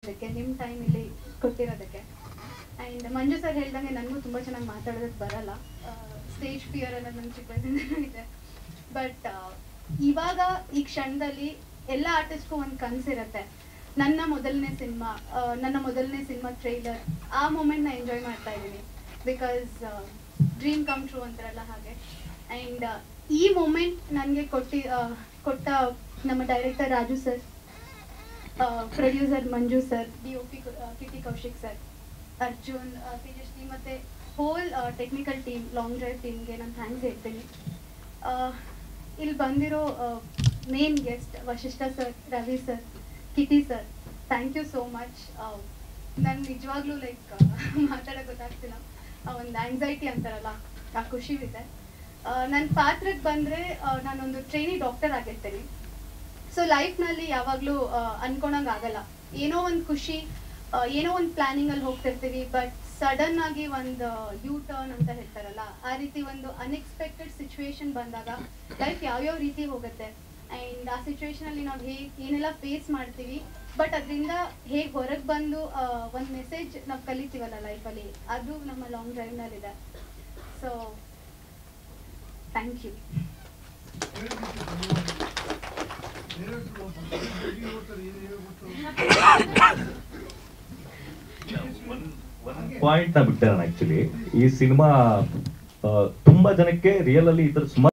ಅದಕ್ಕೆ ನಿಮ್ಮ ಟೈಮ್ ಇಲ್ಲಿ ಕೊಟ್ಟಿರೋದಕ್ಕೆ ಆ್ಯಂಡ್ ಮಂಜು ಸರ್ ಹೇಳ್ದಂಗೆ ನನಗೂ ತುಂಬ ಚೆನ್ನಾಗಿ ಮಾತಾಡೋದಕ್ಕೆ ಬರಲ್ಲ ಸ್ಟೇಜ್ ಫಿಯರ್ ಅನ್ನೋದು ನನ್ನ ಚಿಕ್ಕ ವಯಸ್ಸಿಂದನೂ ಇದೆ ಬಟ್ ಇವಾಗ ಈ ಕ್ಷಣದಲ್ಲಿ ಎಲ್ಲ ಆರ್ಟಿಸ್ಟ್ಗೂ ಒಂದು ಕನಸಿರುತ್ತೆ ನನ್ನ ಮೊದಲನೇ ಸಿನಿಮಾ ನನ್ನ ಮೊದಲನೇ ಸಿನಿಮಾ ಟ್ರೈಲರ್ ಆ ಮೂಮೆಂಟ್ನ ಎಂಜಾಯ್ ಮಾಡ್ತಾ ಇದ್ದೀನಿ ಬಿಕಾಸ್ ಡ್ರೀಮ್ ಕಮ್ ಟ್ರೂ ಅಂತಾರಲ್ಲ ಹಾಗೆ ಆ್ಯಂಡ್ ಈ ಮೂಮೆಂಟ್ ನನಗೆ ಕೊಟ್ಟಿ ಆ, ಕೊಟ್ಟ ನಮ್ಮ director Raju sir producer Manju sir D O P Kitty Kaushik sir Arjun ಆ, ತೇಜಸ್ವಿ ಮತ್ತೆ whole technical team long drive ಟೀಮ್ಗೆ ನಾನು ಥ್ಯಾಂಕ್ಸ್ ಹೇಳ್ತೀನಿ ಆ, ಇಲ್ಲಿ ಬಂದಿರೋ main guest Vasishta sir Ravi sir Kitty sir thank you so much ನನ್ಗೆ ನಿಜವಾಗ್ಲೂ ಲೈಕ್ ಮಾತಾಡೋಕೆ ಗೊತ್ತಾಗ್ತಿಲ್ಲ ಒಂದು ಆಂಗ್ಸೈಟಿ ಅಂತಾರಲ್ಲ ಆ ಖುಷಿ ಇದೆ ನನ್ನ ಪಾತ್ರಕ್ಕೆ ಬಂದರೆ ನಾನೊಂದು ಟ್ರೈನಿ ಡಾಕ್ಟರ್ ಆಗಿರ್ತೀನಿ ಸೊ ಲೈಫ್ನಲ್ಲಿ ಯಾವಾಗಲೂ ಅನ್ಕೊಳಂಗ್ ಆಗಲ್ಲ ಏನೋ ಒಂದು ಖುಷಿ ಆ, ಏನೋ ಒಂದು ಪ್ಲಾನಿಂಗ್ ಅಲ್ಲಿ ಹೋಗ್ತಿರ್ತೀವಿ ಬಟ್ ಸಡನ್ ಆಗಿ ಒಂದು ಯೂ ಟರ್ನ್ ಅಂತ ಹೇಳ್ತಾರಲ್ಲ ಆ ರೀತಿ ಒಂದು ಅನ್ಎಕ್ಸ್ಪೆಕ್ಟೆಡ್ ಸಿಚುವೇಶನ್ ಬಂದಾಗ ಲೈಫ್ ಯಾವ್ಯಾವ ರೀತಿ ಹೋಗುತ್ತೆ ಆ್ಯಂಡ್ ಆ ಸಿಚುವೇಶನ್ ಅಲ್ಲಿ ನಾವು ಹೇಗೆ ಏನೆಲ್ಲ ಫೇಸ್ ಮಾಡ್ತೀವಿ ಬಟ್ ಅದರಿಂದ ಹೇಗೆ ಹೊರಗೆ ಬಂದು ಒಂದು ಮೆಸೇಜ್ ನಾವು ಕಲಿತೀವಲ್ಲ ಲೈಫಲ್ಲಿ ಅದು ನಮ್ಮ ಲಾಂಗ್ ಡ್ರೈವ್ನಲ್ಲಿದೆ ಸೊ ಥ್ಯಾಂಕ್ ಯು ಪಾಯಿಂಟ್ ನ ಬಿಟ್ಟೆ ನಾನು ಆಕ್ಚುಲಿ ಈ ಸಿನಿಮಾ ತುಂಬಾ ಜನಕ್ಕೆ ರಿಯಲ್ ಅಲ್ಲಿ ಈ ತರ ಸುಮಾರು